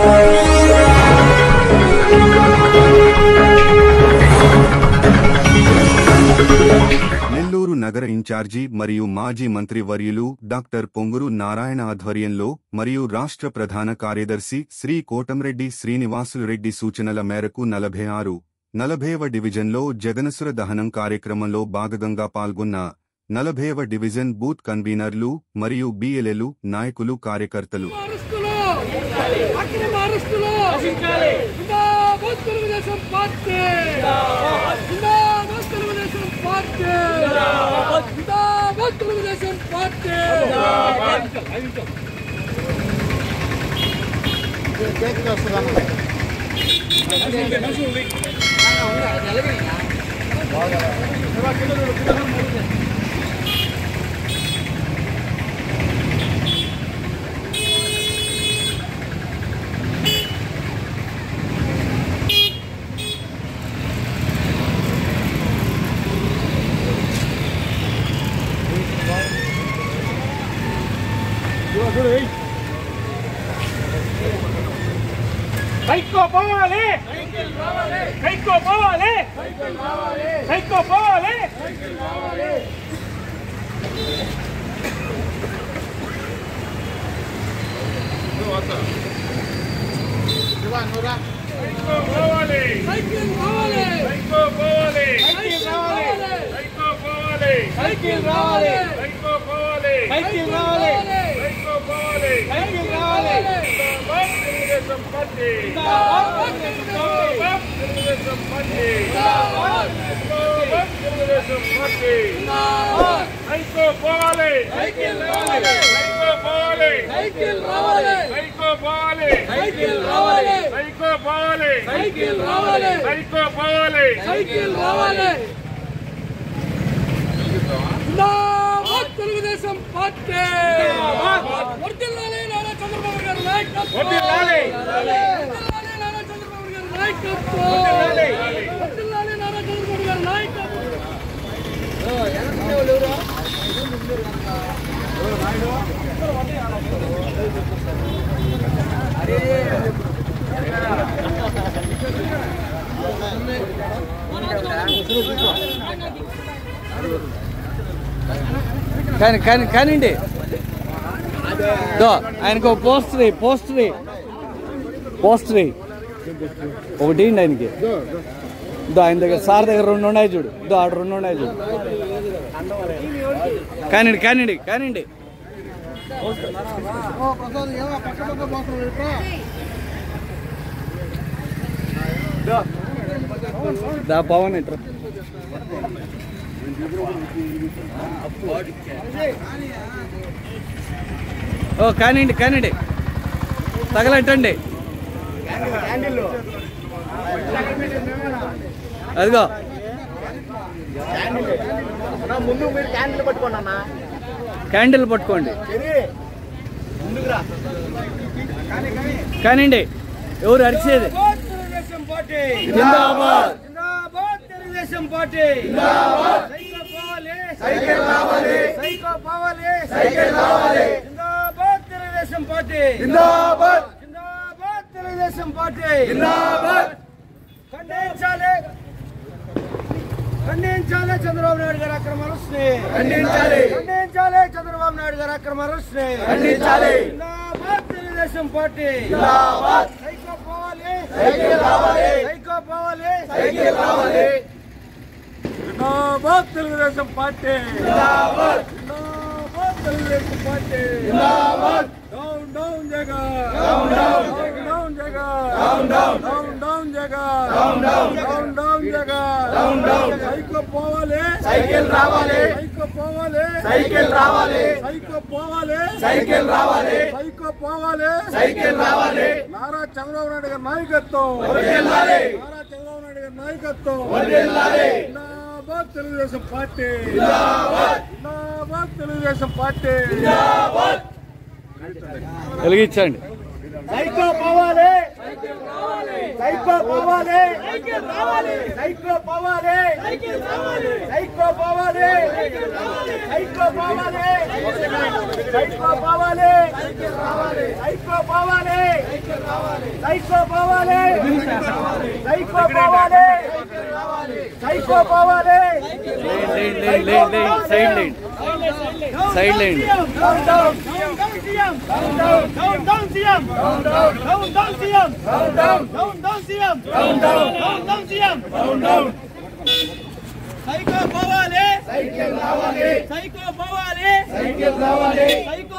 నెల్లూరు నగర ఇన్ఛార్జి మరియు మాజీ మంత్రి వర్యులు డాక్టర్ పొంగురు నారాయణ ఆధ్వర్యంలో మరియు రాష్ట్ర ప్రధాన కార్యదర్శి శ్రీ కోటంరెడ్డి శ్రీనివాసులరెడ్డి సూచనల మేరకు నలభై ఆరు నలభైవ డివిజన్లో జగనసుర దహనం కార్యక్రమంలో భాగంగా పాల్గొన్న నలభైవ డివిజన్ బూత్ కన్వీనర్లు మరియు బిఎల్ఎలు నాయకులు కార్యకర్తలు అరెస్టులు అక్రమ అరెస్టులు జిందాబాద్ తెలుగుదేశం పార్టీ జిందాబాద్ తెలుగుదేశం పార్టీ జిందాబాద్ తెలుగుదేశం పార్టీ కైకో పోవాలి కైకో పోవాలి కైకో పోవాలి కైకో పోవాలి సైకిల్ కావాలి కైకో పోవాలి సైకిల్ రావాలి కైకో పోవాలి సైకిల్ రావాలి కైకో పోవాలి సైకిల్ రావాలి కైకో పోవాలి సైకిల్ రావాలి జిందాబాద్ తెలుగుదేశం పార్టీ జిందాబాద్ తెలుగుదేశం జిందాబాద్ తెలుగుదేశం పార్టీ జిందాబాద్ జిందాబాద్ తెలుగుదేశం పార్టీ జిందాబాద్ కైకో పోవాలి సైకిల్ రావాలి కైకో పోవాలి సైకిల్ రావాలి కైకో పోవాలి సైకిల్ రావాలి కైకో పోవాలి సైకిల్ రావాలి కైకో పోవాలి సైకిల్ రావాలి జిందాబాద్ తెలుగుదేశం పార్టీ వర్ధిల్లాలి నారా చంద్రబాబు గారి నాయకత్వం వర్ధిల్లాలి. వర్ధిల్లాలి నారా చంద్రబాబు గారి నాయకత్వం వర్ధిల్లాలి. వర్ధిల్లాలి నారా చంద్రబాబు గారి నాయకత్వం కానీ కానీ కానివ్వండి దో ఆయనకు పోస్టర్ పోస్టర్ పోస్టర్ ఒకటి ఇవ్వండి ఆయనకి దో ఆయన దగ్గర సార్ దగ్గర రెండు ఉన్నాయి చూడు దో ఆడ రెండు ఉన్నాయి చూడు కానివ్వండి కానివ్వండి కానివ్వండి దా పవన్ ఇట్రా ఓ కానివ్వండి కానివ్వండి తగలెట్టండి అదిగో ముందు మీరు క్యాండిల్ పట్టుకోండి అన్న క్యాండిల్ పట్టుకోండి కానివ్వండి ఎవరు అరిచేది తెలుగుదేశం పార్టీ జిందాబాద్ జిందాబాద్ తెలుగుదేశం పార్టీ జిందాబాద్ సైకిల్ పోవాలి సైకిల్ పోవాలి సైకిల్ రావాలి జిందాబాద్ తెలుగుదేశం పార్టీ జిందాబాద్ జిందాబాద్ తెలుగుదేశం పార్టీ జిందాబాద్ ఖండించాలి ఖండించాలి చంద్రబాబు నాయుడు గారి అక్రమ అరెస్ట్ని ఖండించాలి ఖండించాలి చంద్రబాబు నాయుడు గారి అక్రమ అరెస్ట్ని ఖండించాలి జిందాబాద్ తెలుగుదేశం పార్టీ జిందాబాద్ సైకో పోవాలి సైకిల్ రావాలి సైకో పోవాలి సైకిల్ రావాలి జిందాబాద్ తెలుగుదేశం పార్టీ జిందాబాద్ జిందాబాద్ తెలుగుదేశం పార్టీ జిందాబాద్ down down Jagan down down down Jagan down down down down Jagan down down down down Jagan down down cycle పోవాలి సైకిల్ రావాలి సైకిల్ పోవాలి సైకిల్ రావాలి సైకిల్ పోవాలి సైకిల్ రావాలి సైకిల్ పోవాలి సైకిల్ రావాలి నారా చంద్రబాబు నాయుడు గారి నాయకత్వం వర్ధిల్లాలి నారా చంద్రబాబు నాయుడు గారి నాయకత్వం వర్ధిల్లాలి జిందాబాద్ తెలుగుదేశం పార్టీ జిందాబాద్ జిందాబాద్ తెలుగుదేశం పార్టీ జిందాబాద్ వెలిగించండి సైకో పోవాలి సైకో పోవాలి సైకో పోవాలి సైకో పోవాలి సైకో పోవాలి సైకో పోవాలి సైకో పోవాలి సైకో పోవాలి సైకో పోవాలి సైకో పోవాలి లేండి లేండి లేండి సైడ్ లేండి సైడ్ లేండి down down CM down down down CM down down down down CM down down down down CM down down down down CM down down psycho పోవాలి సైకిల్ రావాలి సైకో పోవాలి సైకిల్ రావాలి సైకో